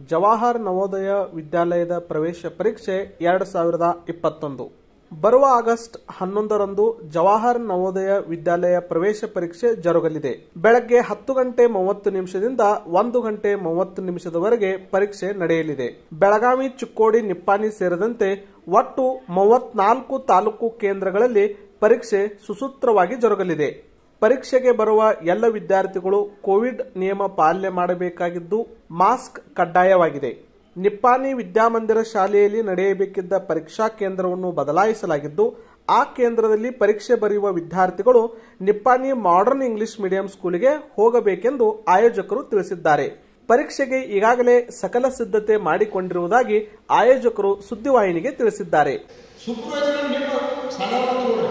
ಜವಾಹರ್ ನವೋದಯ ವಿದ್ಯಾಲಯದ ಪ್ರವೇಶ ಪರೀಕ್ಷೆ ಎರಡು ಸಾವಿರದ ಇಪ್ಪತ್ತೊಂದು ಬರುವ ಆಗಸ್ಟ್ ಹನ್ನೊಂದರಂದು ಜವಾಹರ್ ನವೋದಯ ವಿದ್ಯಾಲಯ ಪ್ರವೇಶ ಪರೀಕ್ಷೆ ಜರುಗಲಿದೆ ಬೆಳಗ್ಗೆ ಹತ್ತು ಗಂಟೆ ಮೂವತ್ತು ನಿಮಿಷದಿಂದ ಒಂದು ಗಂಟೆ ಮೂವತ್ತು ನಿಮಿಷದವರೆಗೆ ಪರೀಕ್ಷೆ ನಡೆಯಲಿದೆ ಬೆಳಗಾವಿ ಚಿಕ್ಕೋಡಿ ನಿಪ್ಪಾಣಿ ಸೇರಿದಂತೆ ಒಟ್ಟು ಮೂವತ್ನಾಲ್ಕು ತಾಲೂಕು ಕೇಂದ್ರಗಳಲ್ಲಿ ಪರೀಕ್ಷೆ ಸುಸೂತ್ರವಾಗಿ ಜರುಗಲಿದೆ ಪರೀಕ್ಷೆಗೆ ಬರುವ ಎಲ್ಲ ವಿದ್ಯಾರ್ಥಿಗಳು ಕೋವಿಡ್ ನಿಯಮ ಪಾಲನೆ ಮಾಡಬೇಕಾಗಿದ್ದು ಮಾಸ್ಕ್ ಕಡ್ಡಾಯವಾಗಿದೆ ನಿಪ್ಪಾಣಿ ವಿದ್ಯಾಮಂದಿರ ಶಾಲೆಯಲ್ಲಿ ನಡೆಯಬೇಕಿದ್ದ ಪರೀಕ್ಷಾ ಕೇಂದ್ರವನ್ನು ಬದಲಾಯಿಸಲಾಗಿದ್ದು ಆ ಕೇಂದ್ರದಲ್ಲಿ ಪರೀಕ್ಷೆ ಬರೆಯುವ ವಿದ್ಯಾರ್ಥಿಗಳು ನಿಪ್ಪಾಣಿ ಮಾಡರ್ನ್ ಇಂಗ್ಲಿಷ್ ಮೀಡಿಯಂ ಸ್ಕೂಲಿಗೆ ಹೋಗಬೇಕೆಂದು ಆಯೋಜಕರು ತಿಳಿಸಿದ್ದಾರೆ ಪರೀಕ್ಷೆಗೆ ಈಗಾಗಲೇ ಸಕಲ ಸಿದ್ಧತೆ ಮಾಡಿಕೊಂಡಿರುವುದಾಗಿ ಆಯೋಜಕರು ಸುದ್ದಿವಾಹಿನಿಗೆ ತಿಳಿಸಿದ್ದಾರೆ ಸೂಪರ್ವೈಸರ್ ನಿಮ್ಮ ಸಾಧಾರಣ ತಗೊಳ್ರಿ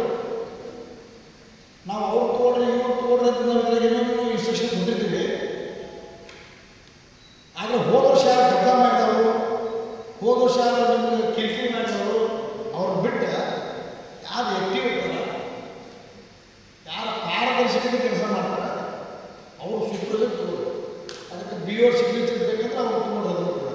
ನಾವು ಅವ್ರು ತಗೊಳ್ರಿ ಇವ್ರು ತಗೊಳ್ರಿ ಅಂತ ನಾವು ಇದ್ರಾಗ ಏನೇನೋ ಇನ್ಸ್ಟ್ರಕ್ಷನ್ ಕೊಟ್ಟಿರ್ತೀವಿ ಆದರೆ ಹೋದ ವರ್ಷ ದೊಡ್ಡ ಮಾಡಿದವರು ಹೋದ ವರ್ಷ ನಿಮ್ಗೆ ಕಿರಿಕಿರಿ ಮಾಡಿದವರು ಅವ್ರು ಬಿಟ್ಟು ಯಾರು ಆ್ಯಕ್ಟಿವ್ ಇರ್ತಾರ ಯಾರು ಪಾರದರ್ಶಕತೆ ಕೆಲಸ ಮಾಡ್ತಾರೆ ಅವರು ಸೂಪರ್ವೈಸರ್ ತಗೊಳ್ರಿ ಅದಕ್ಕೆ ಬಿ ಓ ಸಿಗ್ನೇಚರ್ ಬೇಕಂದ್ರೆ ಅವ್ರು ತಗೊಂಡು ಅದನ್ನು ಕೂಡ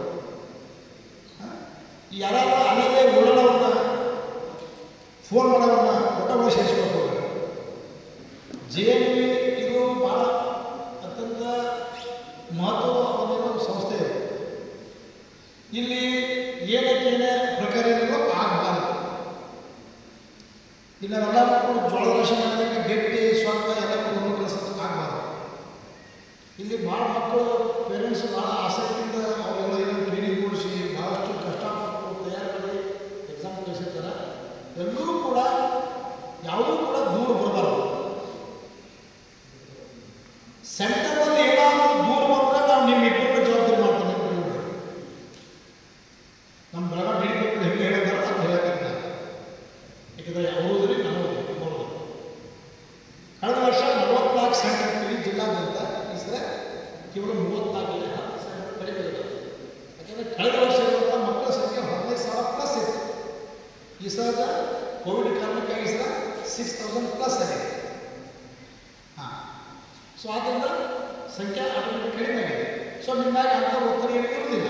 ಯಾರು ಅಲ್ಲದೆ ಉಳ್ಳವ್ರನ್ನ ಫೋನ್ ಮಾಡೋರನ್ನ ಒಟ್ಟ ಸೇರಿಸ್ಬೇಕು ಜೆ ಎನ್ ವಿ ಇದು ಭಾಳ ಅತ್ಯಂತ ಮಹತ್ವವಾದ ಒಂದು ಸಂಸ್ಥೆ ಇದೆ ಇಲ್ಲಿ ಏನಕ್ಕೆ ಏನೇ ಪ್ರಕಾರ ಏನಿರೋ ಆಗಬಾರ್ದು ಇಲ್ಲಿ ನಾವೆಲ್ಲ ಮಕ್ಕಳು ಜೋಳದ ರಾಶಿ ಮಾಡೋದಕ್ಕೆ ಗಟ್ಟಿ ಸ್ವಂತ ಎಲ್ಲ ಒಂದು ಕೆಲಸ ಆಗಬಾರ್ದು ಇಲ್ಲಿ ಭಾಳ ಮಕ್ಕಳು ಪೇರೆಂಟ್ಸ್ ಭಾಳ ಆಸಕ್ತಿಯಿಂದ ಅವರೆಲ್ಲ ಏನೋ ಟ್ರೈನಿಂಗ್ ಕೊಡಿಸಿ ಭಾಳಷ್ಟು ಕಷ್ಟಪಟ್ಟು ತಯಾರು ಮಾಡಿ ಎಕ್ಸಾಮ್ ಕಳಿಸಿರ್ತಾರೆ ಎಲ್ಲರೂ ಕೂಡ ಯಾವುದೂ ಕೂಡ ದೂರ ಬರಬಾರ್ದು ಸೆಂಟರ್ನಲ್ಲಿ ಏನಾದರೂ ದೂರ ಬಂದರೆ ನಾವು ನಿಮ್ಮ ಇಬ್ಬರನ್ನ ಜವಾಬ್ದಾರಿ ಮಾಡ್ತೀನಿ ಅಂತ ಹೇಳ್ಬಿಡಿ. ನಮ್ಮ ಬೆಳಗಾವಿ ಡಿ ಡಿ ಹೆಂಗೆ ಹೇಳಿದಾರೆ ಅಂತ ಹೇಳಕ್ಕಾಗಿಲ್ಲ ಯಾಕಂದರೆ ಅವರದ್ರಿ ನಮ್ಮದು ನಮ್ಮದು ಕಳೆದ ವರ್ಷ ನಲವತ್ನಾಲ್ಕು ಸೆಂಟರ್ ಇಡೀ ಜಿಲ್ಲಾದ್ಯಂತ ಈ ಸಲ ಕೇವಲ ಮೂವತ್ನಾಲ್ಕು ಇದೆ ಸೆಂಟರ್ ಕಡಿಮೆ ಇದೆ ಯಾಕಂದರೆ ಕಳೆದ ವರ್ಷ ಇರುವಂಥ ಮಕ್ಕಳ ಸಂಖ್ಯೆ ಹದಿನೈದು ಸಾವಿರ ಪ್ಲಸ್ ಇದೆ ಈ ಸಲ ಕೋವಿಡ್ ಕಾರಣಕ್ಕಾಗಿ ಸಲ ಸಿಕ್ಸ್ ತೌಸಂಡ್ ಪ್ಲಸ್ ಆಗಿದೆ ಹಾಂ ಸೊ ಆದ್ದರಿಂದ ಸಂಖ್ಯೆ ಆಟೋಮೆಟಿಕ್ ಕಡಿಮೆ ಆಗಿದೆ ಸೊ ನಿಮ್ಮಾಗ ಅಂಥ ಒತ್ತಡ ಏನು ಇರುವುದಿಲ್ಲ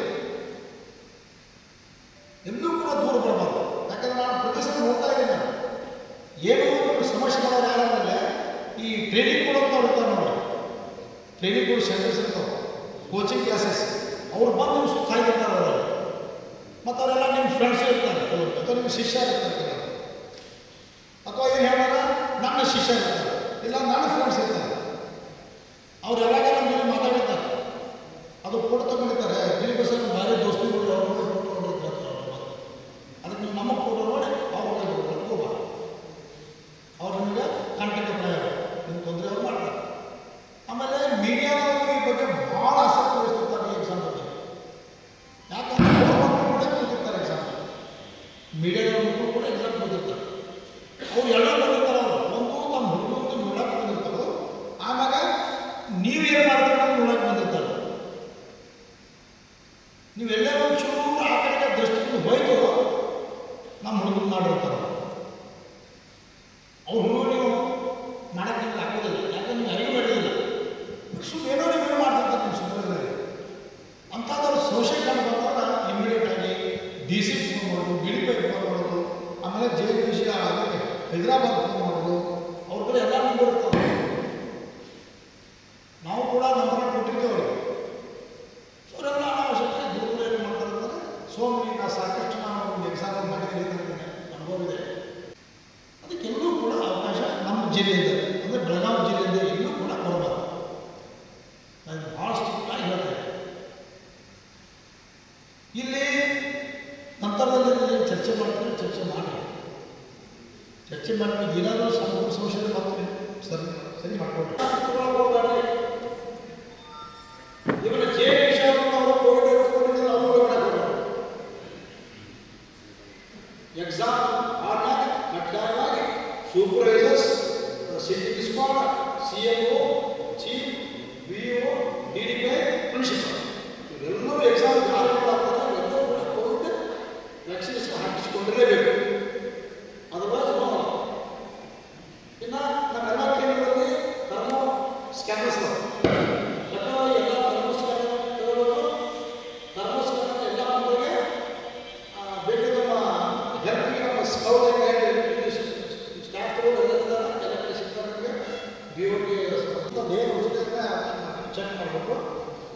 ಎಲ್ಲೂ ಕೂಡ ದೂರ ಬರಬಾರ್ದು ಯಾಕಂದ್ರೆ ನಾನು ಪ್ರತಿ ಸಲ ನೋಡ್ತಾ ಇದ್ದೀನಿ ನಾನು ಏನು ಒಂದು ಸಮಸ್ಯೆ ಮಾಡೋರು ಯಾರಂದ್ರೆ ಈ ಟ್ರೈನಿಂಗ್ ಕೊಡೋದು ಇರ್ತಾರೆ ನೋಡಿ ಟ್ರೈನಿಂಗ್ ಕೊಡೋ ಸೆಂಟರ್ಸ್ ಇರ್ತಾವೆ ಕೋಚಿಂಗ್ ಕ್ಲಾಸಸ್ ಅವ್ರು ಬಂದು ನೀವು ಕಾಯ್ದಿರ್ತಾರೆ ಅವರಲ್ಲಿ ಮತ್ತು ಅವರೆಲ್ಲ ನಿಮ್ಮ ಫ್ರೆಂಡ್ಸ್ ಇರ್ತಾರೆ ಕೆಲವರು ಅಥವಾ ನಿಮ್ಮ ಶಿಷ್ಯ ಇರ್ತಾರೆ ಕೆಲವರು ಅಥವಾ ಏನು ಹೇಳೋಣ ನನ್ನ ಶಿಷ್ಯ ಇರ್ತಾರೆ ಇಲ್ಲ ನನ್ನ ಫ್ರೆಂಡ್ಸ್ ಇರ್ತಾರೆ ಅವ್ರು ಯಾವಾಗ ನಮ್ಮ ಜೊತೆ ಮಾತಾಡಿರ್ತಾರೆ ಅದು ಫೋಟೋ ತಗೊಂಡಿರ್ತಾರೆ ದಿಲೀಪ ಸರ್ ಭಾರಿ ದೋಸ್ತಿಗಳು ಅವ್ರ ಫೋಟೋ ತಗೊಂಡಿರ್ತಾರೆ ಅದಕ್ಕೆ ನೀವು ನಮ್ಮ ಫೋಟೋ ನೋಡಿ ಅವ್ರ ಒಳಗೆ ಹೋಗ್ಬಾ ಅವ್ರು ನಿಮಗೆ ಕಾಂಟ್ಯಾಕ್ಟ್ ಪ್ರಯೋಗ ನಿಮ್ಮ ತೊಂದರೆ ಅವ್ರು ಮಾಡ್ತಾರೆ ಆಮೇಲೆ ಮೀಡಿಯಾದವರು ಈ ಬಗ್ಗೆ ಭಾಳ ಆಸಕ್ತಿ ವಹಿಸ್ತಿರ್ತಾರೆ ಈ ಎಕ್ಸಾಮ್ ಬಗ್ಗೆ ಯಾಕಂದ್ರೆ ಅವ್ರ ಮಕ್ಕಳು ಕೂಡ ಕೂತಿರ್ತಾರೆ ಎಕ್ಸಾಮ್ ಮೀಡಿಯಾದವ್ರ ಮಕ್ಕಳು ಕೂಡ ಎಕ್ಸಾಮ್ ಕೂತಿರ್ತಾರೆ ಅವ್ರು ಎಲ್ಲ ಬಂದಿರ್ತಾರೆ ಅವರು ಒಂದು ತಮ್ಮ ಹುಡುಗರು ನೋಡಕ್ಕೆ ಬಂದಿರ್ತಾರೆ ಆಮ್ಯಾಗ ನೀವೇನು ಮಾಡ್ತೀರ ಅಂತ ನೋಡಕ್ಕೆ ಬಂದಿರ್ತಾರೆ ನೀವೆಲ್ಲೇ ಒಂದು ಚೂರು ಆ ಕಡೆಗೆ ದೃಷ್ಟಿಯಿಂದ ಹೋಯ್ತು ನಮ್ಮ ಹುಡುಗರು ಮಾಡಿರ್ತಾರೆ ಅವ್ರ ಹುಡುಗರು ನೀವು ಮಾಡಕ್ಕೆ ಆಗೋದಿಲ್ಲ ಯಾಕಂದ್ರೆ ನೀವು ಅರಿವು ಮಾಡಿದಿಲ್ಲ ಸುಮ್ಮನೆ ಏನೋ ನೀವು ಮಾಡ್ತಿರ್ತಾರೆ ನಿಮ್ಮ ಸುಮ್ಮನೆ ಅಂಥದ್ದು ಸೋಷಿಯಲ್ ಕಂಡು ಬಂದಾಗ ಇಮಿಡಿಯೇಟ್ ಆಗಿ ಡಿ ಸಿ ಫೋನ್ ಮಾಡೋದು ಬಿ ಡಿ ಪೈ ಫೋನ್ ಮಾಡೋದು ಆಮೇಲೆ ಜೆ ಪಿ ಸಿ ಅದಕ್ಕೆ ಹೈದರಾಬಾದ್ ಫೋನ್ ಮಾಡೋದು ಅವ್ರ ಕಡೆ ಎಲ್ಲ ನಂಬರ್ ಇರ್ತಾವೆ ನಾವು ಕೂಡ ನಂಬರ್ ಕೊಟ್ಟಿರ್ತೇವೆ ಅವ್ರಿಗೆ ಸೊ ಅವರೆಲ್ಲ ಅನಾವಶ್ಯಕ ದೂರ ದೂರ ಏನು ಮಾಡ್ತಾರೆ ಅಂದರೆ ಸೋಮನಿ ನಾ ಸಾಕಷ್ಟು ನಾನು ಒಂದು ಎಕ್ಸಾಂಪಲ್ ಮಾಡಿದ್ದೀನಿ ಅಂತ ನನಗೆ ಅನುಭವ ಇದೆ ಅದಕ್ಕೆಲ್ಲೂ ಕೂಡ ಅವಕಾಶ ನಮ್ಮ ಜಿಲ್ಲೆಯಿಂದ ಅಂದರೆ ಬೆಳಗಾವಿ ಜಿಲ್ಲೆಯಿಂದ ಎಲ್ಲೂ ಕೂಡ ಬರಬಾರ್ದು ನಾನು ಭಾಳ ಸ್ಟ್ರಿಕ್ಟಾಗಿ ಹೇಳ್ತೇನೆ ಇಲ್ಲಿ ನಂತರದಲ್ಲಿ ನೀವು ಚರ್ಚೆ ಮಾಡ್ತೀವಿ ಚರ್ಚೆ ಮಾಡಿ ಚರ್ಚೆ ಮಾಡ್ತೀವಿ ಏನಾದರೂ ಸಮಗ್ರ ಸಂಶಯ ಮಾಡ್ತೀವಿ ಸರಿ ಸರಿ ಮಾಡ್ಕೊಳ್ರಿ ಇವನ ಜೆ ವಿಷಯವನ್ನು ಅವರು ಕೋವಿಡ್ ಇಟ್ಕೊಂಡಿದ್ದಾರೆ ಅವರು ಎಕ್ಸಾಮ್ ಆದಾಗ ಕಡ್ಡಾಯವಾಗಿ supervisors city squad C M O chief B O D D P principal ಇವರೆಲ್ಲರೂ ಎಕ್ಸಾಮ್ ಆಗ್ತಾರೆ ಎಲ್ಲರೂ ಕೂಡ ಕೋವಿಡ್ ವ್ಯಾಕ್ಸಿನೇಷನ್ ಹಾಕಿಸಿಕೊಂಡಿರಲೇಬೇಕು ಅದರ್ವೈಸ್ ನೋ ಇನ್ನು ನಮ್ಮೆಲ್ಲ ಕೇಂದ್ರದಲ್ಲಿ ಥರ್ಮೋ ಸ್ಕ್ಯಾನರ್ಸ್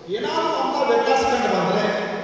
ಏನಾದರೂ ಅಂತ ವ್ಯತ್ಯಾಸ ಕಂಡು ಬಂದರೆ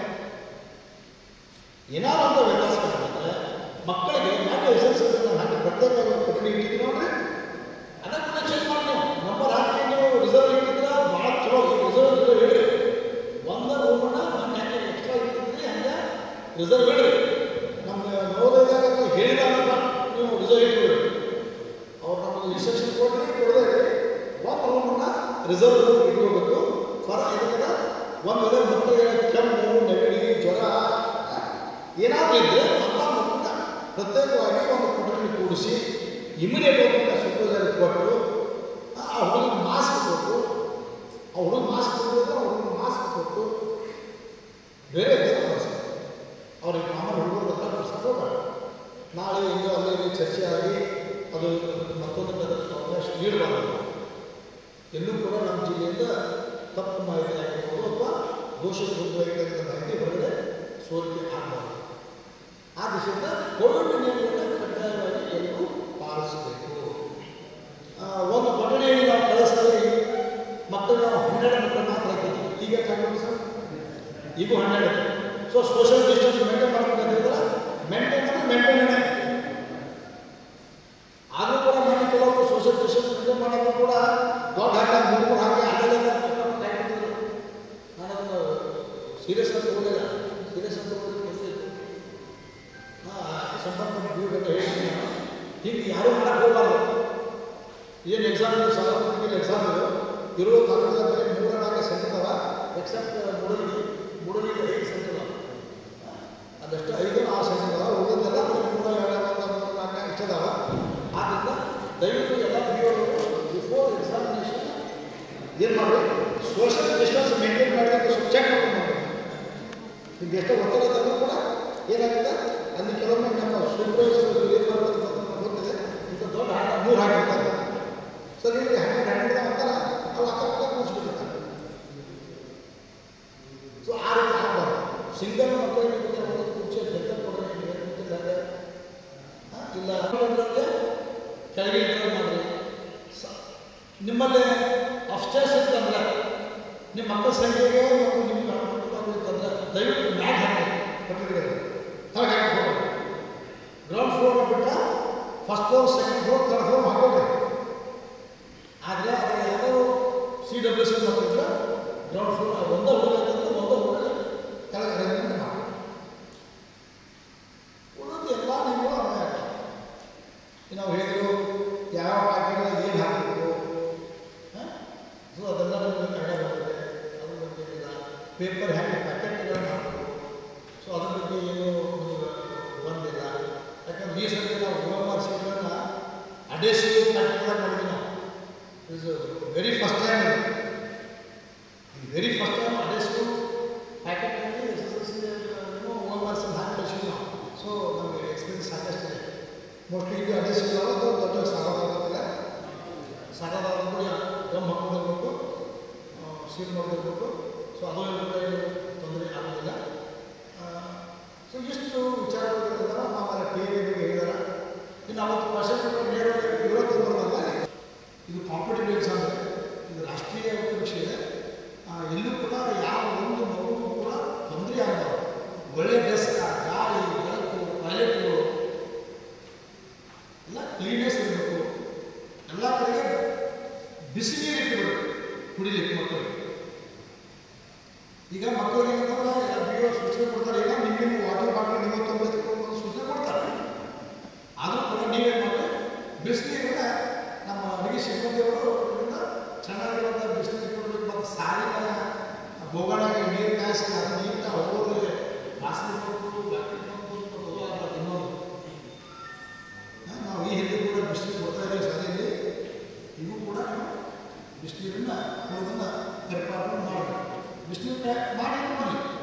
ಏನಾದರೂ ಅಂತ ವ್ಯತ್ಯಾಸ ಕಂಡು ಬಂದರೆ ಮಕ್ಕಳಿಗೆ ಯಾಕೆ ಎಸ್ ಎಲ್ ಸಿ ಹಾಕಿ ಪ್ರತ್ಯೇಕವಾಗಿ ಕೊಠಡಿ ಇಟ್ಟಿದ್ದೀವಿ ನೋಡ್ರಿ ಅದನ್ನು ಕೂಡ ಚೆಕ್ ಮಾಡಿ ನೀವು ನಂಬರ್ ಹಾಕಿ ನೀವು ರಿಸರ್ವ್ ಇಟ್ಟಿದ್ರೆ ಭಾಳ ಚಲೋ ರಿಸರ್ವ್ ಇದ್ರೆ ಹೇಳ್ರಿ ಒಂದು ರೂಮನ್ನ ನಾನು ಯಾಕೆ ಎಕ್ಸ್ಟ್ರಾ ಇಟ್ಟಿದ್ರಿ ಹಂಗೆ ರಿಸರ್ವ್ ಹೇಳ್ರಿ ನಮ್ಮ ನವೋದಯದಾಗ ನೀವು ಹೇಳಿದಾಗಲ್ಲ ನೀವು ರಿಸರ್ವ್ ಇಟ್ಬಿಡ್ರಿ ಅವ್ರು ನಮಗೆ ಇನ್ಸ್ಟ್ರಕ್ಷನ್ ಕೊಟ್ಟರೆ ಕೊಡದೆ ಒಂದು ರೂಮನ್ನ ರಿಸರ್ವ್ ರೂಮ್ ಇಟ್ಕೋಬೇಕು ಫರ ಇದಕ್ಕೆ ಒಂದು ವೇಳೆ ಮಕ್ಕಳಿಗೆ ಕೆಮ್ಮು ನೆಗಡಿ ಜ್ವರ ಏನಾದರೂ ಇದ್ದರೆ ಅಂತ ಮಕ್ಕಳನ್ನ ಪ್ರತ್ಯೇಕವಾಗಿ ಒಂದು ಕೊಠಡಿ ಕೂಡಿಸಿ ಇಮಿಡಿಯೇಟ್ ಆಗಿ ಸೂಪರ್ವೈಸರ್ ಕೊಟ್ಟು ಆ ಹುಡುಗ ಮಾಸ್ಕ್ ಕೊಟ್ಟು ಆ ಹುಡುಗ ಮಾಸ್ಕ್ ಕೊಟ್ಟಿದ್ರೆ ಆ ಹುಡುಗ ಮಾಸ್ಕ್ ಕೊಟ್ಟು ಬೇರೆ ಎಕ್ಸಾಮ್ ಮಾಡಿಸ್ತಾರೆ ಅವ್ರಿಗೆ ಮಾಮೂಲು ಹುಡುಗರು ಹತ್ರ ಕಳ್ಸೋದು ನಾಳೆ ಹಿಂಗೆ ಅಲ್ಲಿ ಇಲ್ಲಿ ಚರ್ಚೆ ಆಗಿ ಅದು ಮತ್ತೊಂದು ಅದಕ್ಕೆ ಅವಕಾಶ ನೀಡಬಾರದು ಎಲ್ಲೂ ಕೂಡ ನಮ್ಮ ಜಿಲ್ಲೆಯಿಂದ ತಪ್ಪು ಮಾಹಿತಿ ಆಗಿರ್ಬೋದು ಅಥವಾ ದೋಷಪೂರಿತವಾಗಿರ್ತಕ್ಕಂಥ ಮಾಹಿತಿ ಹೊರಗಡೆ ಸೋರಿಕೆ ಆಗಬಾರ್ದು ಆ ದಿಶೆಯಿಂದ ಕೋವಿಡ್ ನಿಯಮಗಳನ್ನು ಕಡ್ಡಾಯವಾಗಿ ಎಲ್ಲರೂ ಪಾಲಿಸಬೇಕು ಆ, ಒಂದು ಕೊಠಡಿಯಲ್ಲಿ ನಾವು ಕಳಿಸ್ತೀವಿ ಮಕ್ಕಳು ನಾವು ಹನ್ನೆರಡು ಮಕ್ಕಳು ಮಾತ್ರ ಹಾಕಿದ್ದೀವಿ ಈಗ ಕಾಣುತ್ತೆ ಸರ್ ಈಗೂ ಹನ್ನೆರಡು ಸೊ ಸೋಷಿಯಲ್ ಡಿಸ್ಟೆನ್ಸ್ ಮೇಂಟೈನ್ ಮಾಡ್ಕೊಂಡಿದ್ರೆ ಮೇಂಟೈನ್ ಅಂದ್ರೆ ಮೇಂಟೈನ್ ಆದರೂ ಕೂಡ ಮಾಡಿ ಕೆಲವರು ಸೋಷಿಯಲ್ ಡಿಸ್ಟೆನ್ಸ್ ಮೇಂಟೈನ್ ಮಾಡೋದು ಕೂಡ ದೊಡ್ಡ ಹಾಕಿ ಮೂರು ಮೂರು ಹಾಕಿ ಅಲ್ಲೆಲ್ಲ ನಾನು ಅದನ್ನು ಸೀರಿಯಸ್ ಅಂತ ತಗೊಂಡಿಲ್ಲ ಸೀರಿಯಸ್ ಅಂತ ತಗೊಂಡಿದ್ದು ಸಂಪರ್ಕ ವ್ಯೂಗಂತ ಹೇಳ್ತೀನಿ ನಾನು ಹಿಂಗೆ ಯಾರೂ ಮಾಡಕ್ಕೆ ಹೋಗಬಾರ್ದು ಏನು ಎಕ್ಸಾಮ್ ಇದೆ ಸಾರ್ವತ್ರಿಕ ಎಕ್ಸಾಮ್ ಇದೆ ಇರೋ ಕಾಲೇಜಲ್ಲಿ ಬರೀ ಮೂರ ನಾಲ್ಕು ಸೆಂಟರ್ ಅವ ಎಕ್ಸೆಪ್ಟ್ ಮೂಡಲಿ ಮೂಡಲಿ ಐದು ಸೆಂಟರ್ ಅದಾವ ಅದಷ್ಟು ಐದು ಆರು ಸೆಂಟರ್ ಅದಾವ ಉಳಿದೆಲ್ಲ ಬರೀ ಮೂರ ಎರಡು ಮೂರು ನಾಲ್ಕು ಇಷ್ಟ ಅದಾವ ಆದ್ದರಿಂದ ದಯವಿಟ್ಟು ಎಲ್ಲ ವಿಡಿಯೋಗಳು ಬಿಫೋರ್ ಎಕ್ಸಾಮಿನೇಷನ್ ಏನು ಮಾಡಬೇಕು ಸೋಷಿಯಲ್ ಡಿಸ್ಟೆನ್ಸ್ ಮೇಂಟೈನ್ ಮಾಡಬೇಕು ಸ್ವಲ್ಪ ಚೆಕ್ ಮಾಡ್ಕೊಂಡು ಮಾಡಬೇಕು ನಿಮ್ಗೆ ಎಷ್ಟೋ ಒತ್ತಡ ತಂದರೂ ಕೂಡ ಏನಾಗುತ್ತೆ ಅಲ್ಲಿ ಕೆಲವೊಮ್ಮೆ ನಮ್ಮ ಸೂಪರ್ವೈಸರ್ ಏನು ಮಾಡೋದು ಅಂತ ನಮ್ಗೆ ಗೊತ್ತಿದೆ ಇಂಥ ದೊಡ್ಡ ಹಾಡ ಮೂರು ಹಾಕಿರ್ತಾರೆ ಸರ್ ಇಲ್ಲಿ ಹನ್ನೆರಡು ಹನ್ನೆರಡು ಅಂತಾರೆ ಅವ್ರು ಅಕ್ಕಪಕ್ಕ ಕೂರಿಸ್ಬಿಟ್ಟಿರ್ತಾರೆ ಸೊ ಆ ರೀತಿ ಆಗಬಾರ್ದು ಸಿಂಗಲ್ ಮಕ್ಕಳಿಗೆ ಒಂದು ಕುರ್ಚಿ ಬೆತ್ತ ಕೊಡೋದು ಕೂತಿದ್ದಾರೆ ಇಲ್ಲ ಅಂದ್ರೆ ಕೆಳಗೆ ಇಟ್ಕೊಂಡು ಮಾಡ್ರಿ ಸ- ನಿಮ್ಮಲ್ಲಿ ಅಪ್ಸ್ಟೇರ್ಸ್ ಇತ್ತಂದ್ರೆ ನಿಮ್ಮ ಮಕ್ಕಳ ಸಂಖ್ಯೆಗೆ ಮತ್ತು ನಿಮ್ಮ ಮಕ್ಕಳು ಇತ್ತಂದ್ರೆ ದಯವಿಟ್ಟು ಮ್ಯಾಟ್ ಹಾಕಿ ಕೊಟ್ಟಿದ್ದೀರಿ ಹಾಗೆ ಹಾಕಿ ಹೋಗ್ಬೇಕು ಗ್ರೌಂಡ್ ಫ್ಲೋರ್ ಬಿಟ್ಟ first floor second floor third floor ಹಾಕೋಬೇಕು ಆದರೆ ಅದರ ಯಾವುದೋ ಸಿ ಡಬ್ಲ್ಯೂ ಸಿ ಮಕ್ಕಳಿದ್ರೆ ಗ್ರೌಂಡ್ ಫ್ಲೋರ್ ಒಂದೇ ಹುಡುಗ ಅಂತಂದ್ರೆ ಒಂದೇ ಹುಡುಗ ಕೆಳಗೆ ಅರೇಂಜ್ಮೆಂಟ್ ಮಾಡಿ ಉಳಿದು ಎಲ್ಲ ನಿಮಗೂ ಅನ್ವಯ ಆಗ್ತದೆ ಈಗ ನಾವು ಹೇಳಿದ್ರು ಯಾವ ಪ್ಯಾಕೆಟ್ನಾಗ ಏನು ಹಾಕಬೇಕು ಸೊ ಅದೆಲ್ಲ ನಿಮಗೆ ಐಡಿಯಾ ಬರ್ತದೆ ಅದ್ರ ಬಗ್ಗೆ ಏನಿಲ್ಲ ಪೇಪರ್ ಹ್ಯಾಂಗೆ ಪ್ಯಾಕೆಟ್ಗಳನ್ನು ಹಾಕಬೇಕು ಸೊ ಅದ್ರ ಬಗ್ಗೆ ಏನು ನಿಮಗೆ ಬಂದಿಲ್ಲ ಯಾಕಂದ್ರೆ ಈ ಸರ್ತಿ ನಾವು ಹೋಮ್ ಮಾರ್ಕ್ಸ್ಗಳನ್ನ ಅಡೇಸಿವ್ ಪ್ಯಾಕೆಟ್ದಾಗ ಮಾಡಿದ್ವಿ ನಾವು is very first time very first time adhesive ಪ್ಯಾಕೆಟ್ನಲ್ಲಿ S S L C home marks ಹಾಕಿ ಕಳಿಸಿದ್ವಿ ನಾವು ಸೊ ನಮಗೆ ಎಕ್ಸ್ಪೀರಿಯನ್ಸ್ ಸಾಕಷ್ಟಿದೆ ಮೋಸ್ಟ್ಲಿ ಇದು ಅಡೇಸಿವ್ ಯಾವುದು ದೊಡ್ಡ ಸಾಗೋದಾಗೋದಿಲ್ಲ ಸಾಗೋದಾದ್ರೂ ಕೂಡ ಗಮ್ ಹಾಕೊಂಡಿರ್ಬೇಕು ಸೀಲ್ ಮಾಡಿರ್ಬೇಕು ಸೊ ಅದು ಕೂಡ ಏನು ತೊಂದರೆ ಆಗೋದಿಲ್ಲ ಸೊ ಇಷ್ಟು ವಿಚಾರಗಳಿಂದ ನಮ್ಮಲ್ಲಿ ಟಿ ವಿ ಬಗ್ಗೆ ಹೇಳಿದಾರೆ ಇನ್ನು ಅವತ್ತು ಪರ್ಸೆಂಟ್ ನೇರ ಇವತ್ತು ಬರೋದಲ್ಲ ಇದು ಕಾಂಪಿಟೇಟಿವ್ ಎಕ್ಸಾಮ್ ಇದೆ ಇದು ರಾಷ್ಟ್ರೀಯ ಪರೀಕ್ಷೆ ಇದೆ ಆ, ಎಲ್ಲೂ ಕೂಡ ಯಾವ ಒಂದು ಮಗುವು ಕೂಡ ತೊಂದರೆ ಆಗಬಾರ್ದು ಒಳ್ಳೆ ಡ್ರೆಸ್ ಗಾಳಿ ಬೆಳಕು ಟಾಯ್ಲೆಟ್ಗಳು ಎಲ್ಲ ಕ್ಲೀನೆಸ್ ಇರಬೇಕು ಎಲ್ಲ ಕಡೆಗೆ ಬಿಸಿ ನೀರು ಇಟ್ಬಿಡ್ಬೇಕು ಕುಡಿಲಿಕ್ಕೆ ಮಕ್ಕಳಿಗೆ ಈಗ ಮಕ್ಕಳಿಗೆ ಏನಂತಂದ್ರೆ ಎಲ್ಲ ಬಿಡಿಯೋ ಸೂಚನೆ ಕೊಡ್ತಾರೆ ಈಗ ನಿಮ್ಮ ನಿಮ್ಮ ವಾಟರ್ ಬಾಟಲ್ ನಿಮ್ಮ ತೊಂಬತ್ತು ಸೂಚನೆ ಕೊಡ್ತಾರೆ ಆದರೂ ಕೂಡ ನೀವೇನು ಮಾಡಿ ಬಿಸಿನೀರನ್ನ ನಮ್ಮ ಅಡುಗೆ ಸಿಬ್ಬಂದಿಯವರು ಇದರಿಂದ ಚೆನ್ನಾಗಿರುವಂಥ ಬಿಸಿನೀರು ಕೊಡಬೇಕು ಮತ್ತು ಸಾರಿನ ಬೋಗಣಾಗೆ ನೀರು ಕಾಯಿಸಿ ಅದನ್ನ ನೀರಿನ ಹೋಗೋರಿಗೆ ವಾಸನೆ ಬಂದು ಬ್ಯಾಕ್ಟೀರಿಯಾ ಬಂದು ಮತ್ತು ಅದು ಆಗ್ಬಾರ್ದು ಇನ್ನೊಂದು ಹಾ, ನಾವು ಈ ಹಿಂದೆ ಕೂಡ ಬಿಸಿನೀರು ಕೊಡ್ತಾ ಇದ್ದೀವಿ ಶಾಲೆಯಲ್ಲಿ ಇವು ಕೂಡ ಬಿಸಿನೀರನ್ನ ಕುಡಿದನ್ನ ಪರಿಪಾಲನೆ ಮಾಡಬೇಕು ಬಿಸಿನೀರು ಮಾಡಿ ಮಾಡಿ